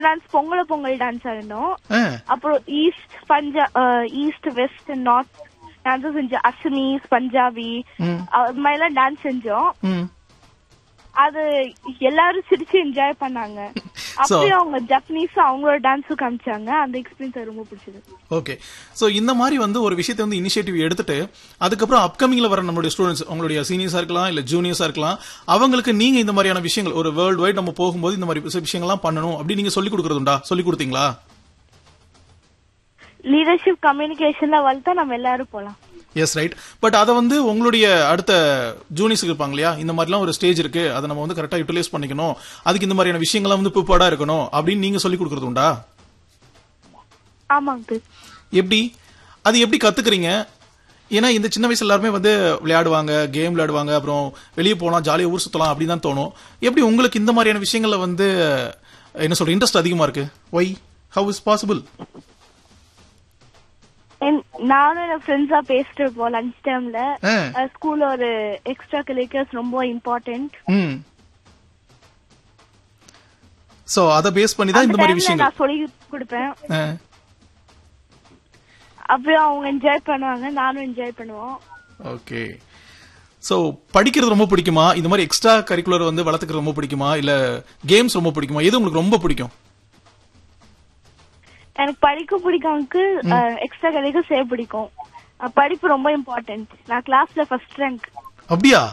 Dance பொங்கல Pongal dance ஆடினோம் ஆ, அப்புறம் east பஞ்சா ஈஸ்ட் வெஸ்ட் நார்த் டான்ஸும் செஞ்சோம் அஸ்மீஸ் பஞ்சாபி ம். அது மாதிரிலாம் டான்ஸ் செஞ்சோம் ம். அது எல்லாரும் சிரிச்சு என்ஜாய் பண்ணாங்க அப்படியே அவங்க ஜப்பனீஸ் அவங்களோட டான்ஸும் காமிச்சாங்க அந்த எக்ஸ்பீரியன்ஸ் ரொம்ப பிடிச்சது ஓகே சோ இந்த மாதிரி வந்து ஒரு விஷயத்தை வந்து இனிஷியேட்டிவ் எடுத்துட்டு அதுக்கப்புறம் அப்கமிங்ல வர நம்மளுடைய ஸ்டூடெண்ட்ஸ் உங்களுடைய சீனியர்ஸா இருக்கலாம் இல்ல ஜூனியர்ஸா இருக்கலாம் அவங்களுக்கு நீங்க இந்த மாதிரியான விஷயங்கள் ஒரு வேர்ல்டு வைட் நம்ம போகும்போது இந்த மாதிரி விஷ- விஷயங்கள்லாம் பண்ணணும் அப்படி நீங்க சொல்லி கொடுக்கறதுண்டா சொல்லி கொடுத்தீங்களா லீடர்ஷிப் கம்யூனிகேஷன்ல வளர்த்தா நம்ம எல்லாரும் போலாம் எஸ் ரைட் பட் அதை வந்து உங்களுடைய அடுத்த ஜூனியர்ஸ் இருப்பாங்க இல்லையா இந்த மாதிரிலாம் ஒரு ஸ்டேஜ் இருக்கு அதை நம்ம வந்து கரெக்டா யூட்டிலைஸ் பண்ணிக்கணும் அதுக்கு இந்த மாதிரியான விஷயங்கள்லாம் வந்து ப்ரிப்பேர்டா இருக்கணும் அப்படின்னு நீங்க சொல்லி கொடுக்கறது உண்டா ஆமாங்க எப்படி அது எப்படி கத்துக்கிறீங்க ஏன்னா இந்த சின்ன வயசுல எல்லாருமே வந்து விளையாடுவாங்க கேம் விளையாடுவாங்க அப்புறம் வெளியே போலாம் ஜாலியா ஊர் சுத்தலாம் அப்படின்னு தான் தோணும் எப்படி உங்களுக்கு இந்த மாதிரியான விஷயங்கள்ல வந்து என்ன சொல்ற இன்ட்ரெஸ்ட் அதிகமா இருக்கு ஒய் ஹவ் இஸ் பாசிபிள் என்- நானும் என் ஃப்ரெண்ட்ஸா பேசிட்டு இருப்போம் லஞ்ச் டைம்ல ஆ. ஸ்கூல்ல ஒரு எக்ஸ்ட்ரா கரிக்குலர்ஸ் ரொம்ப இம்பார்ட்டன்ட் ம் சோ அத பேஸ் பண்ணி தான் இந்த மாதிரி விஷயங்கள் நான் சொல்லி கொடுப்பேன் ஆ. அப்புறம் அவங்க என்ஜாய் பண்ணுவாங்க நானும் என்ஜாய் பண்ணுவோம் ஓகே சோ படிக்கிறது ரொம்ப பிடிக்குமா இந்த மாதிரி எக்ஸ்ட்ரா கரிக்குலர் வந்து வளர்த்துக்கிறது ரொம்ப பிடிக்குமா இல்ல கேம்ஸ் ரொம்ப பிடிக்குமா எது உங்களுக்கு ரொம்ப பிடிக்கும் எனக்கு படிக்க பிடிக்கவனுக்கு எக்ஸ்ட்ரா கரிக்குலர் சேவ் பிடிக்கும் அஹ் படிப்பு ரொம்ப இம்பார்ட்டன்ட் நான் கிளாஸ்ல ஃபர்ஸ்ட் ரேங்க் அப்படியா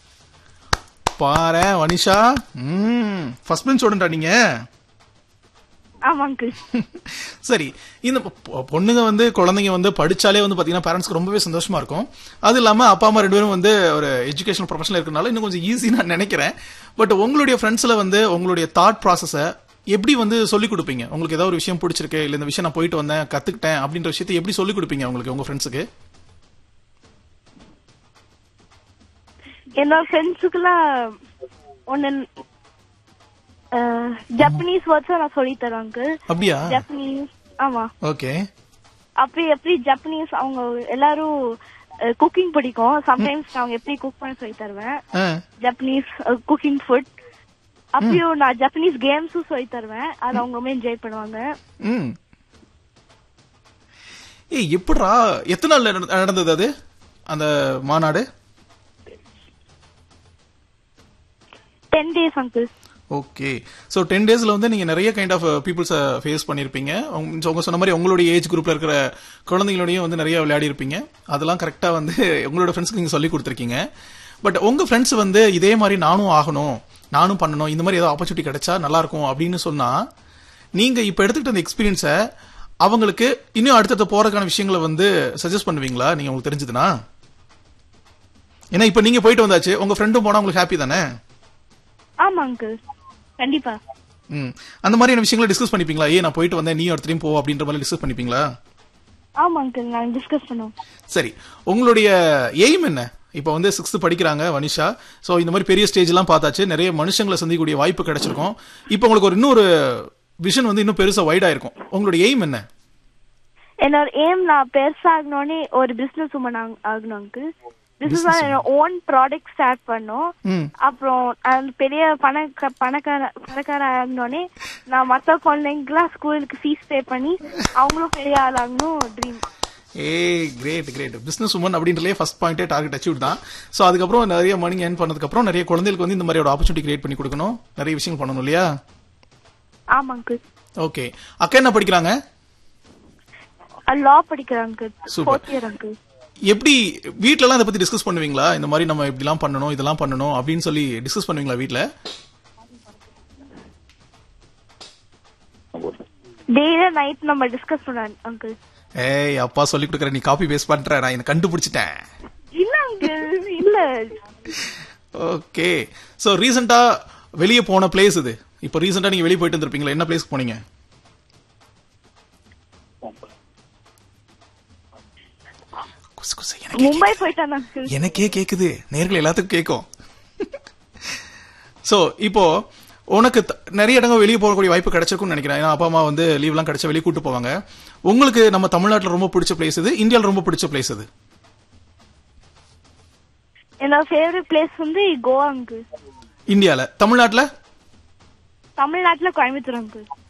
பாரு வனிஷா ம் ஃபர்ஸ்ட் பெஞ்ச் ஸ்டூடெண்டா நீங்க ஆமாங்க சரி இந்த பொ- பொண்ணுங்க வந்து குழந்தைங்க வந்து படிச்சாலே வந்து பாத்தீங்கன்னா பேரண்ட்ஸ்க்கு ரொம்பவே சந்தோஷமா இருக்கும் அது இல்லாம அப்பா அம்மா ரெண்டு பேரும் வந்து ஒரு எஜுகேஷன் ப்ரொஃபஷனல் இருக்கனால இன்னும் கொஞ்சம் ஈஸி நான் நினைக்கிறேன் பட் உங்களுடைய ஃப்ரெண்ட்ஸ்ல வந்து உங்களுடைய தாட் ப்ராசஸ எப்படி வந்து சொல்லி கொடுப்பீங்க உங்களுக்கு ஏதாவது ஒரு விஷயம் பிடிச்சிருக்கு இல்ல இந்த விஷயம் நான் போயிட்டு வந்தேன் கத்துக்கிட்டேன் அப்படின்ற விஷயத்தை எப்படி சொல்லி கொடுப்பீங்க உங்களுக்கு உங்க ஃப்ரெண்ட்ஸுக்கு என்னோட ஃப்ரெண்ட்ஸுக்குலாம் ஒன்னு ஜப்பனீஸ் வேர்ட்ஸ் நான் சொல்லி தருவாங்க அப்படியா ஜப்பனீஸ் ஆமா ஓகே அப்படி எப்படி ஜப்பனீஸ் அவங்க எல்லாரும் குக்கிங் பிடிக்கும் சம்டைம்ஸ் அவங்க எப்படி குக் பண்ண சொல்லி தருவேன் ஜப்பனீஸ் குக்கிங் ஃபுட் அப்படியும் நான் ஜப்பனீஸ் கேம்ஸும் சொல்லி தருவேன் அது அவங்க ரொம்ப என்ஜாய் பண்ணுவாங்க ம் ஏய் எப்படிடா எத்தனை நாள் நட- நடந்தது அது அந்த மாநாடு ten days uncle okay so ten டேஸ்ல வந்து நீங்க நிறைய கைண்ட் ஆஃப் பீப்புள்ஸை ஃபேஸ் பண்ணிருப்பீங்க உங்க உங்க சொன்ன மாதிரி உங்களுடைய ஏஜ் குரூப்ல இருக்கிற குழந்தைங்களோடயும் வந்து நிறைய விளையாடி இருப்பீங்க அதெல்லாம் கரெக்டா வந்து உங்களோட ஃப்ரெண்ட்ஸ்க்கு நீங்க சொல்லி கொடுத்துருக்கீங்க பட் உங்க ஃப்ரெண்ட்ஸ் வந்து இதே மாதிரி நானும் ஆகணும் நானும் பண்ணணும் இந்த மாதிரி ஏதாவது ஆப்பர்ச்சுனிட்டி கிடைச்சா நல்லா இருக்கும் அப்படின்னு சொன்னா நீங்க இப்ப எடுத்துக்கிட்ட அந்த எக்ஸ்பீரியன்ஸை அவங்களுக்கு இன்னும் அடுத்தடுத்த போறதுக்கான விஷயங்களை வந்து சஜஸ்ட் பண்ணுவீங்களா நீங்க உங்களுக்கு தெரிஞ்சதுன்னா ஏன்னா இப்ப நீங்க போயிட்டு வந்தாச்சு உங்க ஃப்ரெண்டும் போனா உங்களுக்கு ஹாப்பி தானே ஆமா அங்கிள் கண்டிப்பா ம் அந்த மாதிரியான விஷயங்களை டிஸ்கஸ் பண்ணிப்பீங்களா ஏ நான் போயிட்டு வந்தேன் நீ ஒருத்தரையும் போ அப்படின்ற மாதிரி டிஸ்கஸ் பண்ணிப்பீங்களா ஆமா அங்கிள் நாங்க டிஸ்கஸ் பண்ணுவோம் சரி உங்களுடைய எய்ம் என்ன இப்போ வந்து சிக்ஸ்த் படிக்கிறாங்க வனிஷா சோ இந்த மாதிரி பெரிய ஸ்டேஜ் எல்லாம் பார்த்தாச்சு நிறைய மனுஷங்களை சந்திக்கக்கூடிய வாய்ப்பு கிடைச்சிருக்கும் இப்போ உங்களுக்கு ஒரு இன்னொரு விஷன் வந்து இன்னும் பெருசா வைடா இருக்கும் உங்களுடைய எய்ம் என்ன என்னோட ஏம் நான் பெருசாகணும்னே ஒரு பிசினஸ் உமன் ஆகணும் அங்கிள் பிசினஸ் என்னோட ஓன் ப்ராடக்ட் ஸ்டார்ட் பண்ணோம் ம் அப்புறம் அந்த பெரிய பணக்க பணக்கார பணக்கார ஆகணும்னே நான் மத்த குழந்தைங்கலாம் ஸ்கூலுக்கு ஃபீஸ் பே பண்ணி அவங்களும் பெரிய ஆள் ஆகணும் ட்ரீம் ஏய் கிரேட் கிரேட் பிசினஸ் உமன் அப்படின்றலே ஃபர்ஸ்ட் பாயிண்டே டார்கெட் அச்சீவ் தான் ஸோ அதுக்கப்புறம் நிறைய மணி ஏர்ன் பண்ணதுக்கு அப்புறம் நிறைய குழந்தைகளுக்கு வந்து இந்த மாதிரி ஒரு ஆப்பர்ச்சுனிட்டி கிரியேட் பண்ணி கொடுக்கணும் நிறைய விஷயங்கள் பண்ணணும் இல்லையா ஆமா அங்கிள் ஓகே அக்கா என்ன படிக்கிறாங்க லா படிக்கிறேன் uncle Super. Fourth year uncle எப்படி வீட்ல எல்லாம் இதை பத்தி டிஸ்கஸ் பண்ணுவீங்களா இந்த மாதிரி நம்ம இப்படிலாம் பண்ணணும் இதெல்லாம் பண்ணணும் அப்படின்னு சொல்லி டிஸ்கஸ் பண்ணுவீங்களா வீட்ல டெய்லி நைட் நம்ம டிஸ்கஸ் பண்ணுவோம் அங்கிள் ஏய் அப்பா சொல்லி கொடுக்குற நீ காப்பி பேஸ்ட் பண்ற நான் இதை கண்டுபிடிச்சிட்டேன் இல்ல அங்கிள் இல்ல ஓகே சோ ரீசெண்டா வெளியே போன பிளேஸ் இது இப்போ ரீசெண்டா நீங்க வெளியே போயிட்டு வந்திருப்பீங்களா என்ன பிளேஸ்க்கு போனீங்க குசு குசு எனக்கே மும்பை போயிட்டான் அங்கிள் எனக்கே கேக்குது நேர்கள் எல்லாத்துக்கும் கேட்கும் சோ இப்போ உனக்கு த- நிறைய இடங்கள் வெளியே போகக்கூடிய வாய்ப்பு கிடைச்சிருக்கும்னு நினைக்கிறேன் ஏன்னா அப்பா அம்மா வந்து லீவ் எல்லாம் கிடைச்சா வெளியே கூட்டு போவாங்க உங்களுக்கு நம்ம தமிழ்நாட்டுல ரொம்ப பிடிச்ச பிளேஸ் இது இந்தியால ரொம்ப பிடிச்ச பிளேஸ் இது என்னோட ஃபேவரட் பிளேஸ் வந்து கோவா அங்கிள் இந்தியால தமிழ்நாட்டுல தமிழ்நாட்டுல கோயம்புத்தூர் அங்கிள்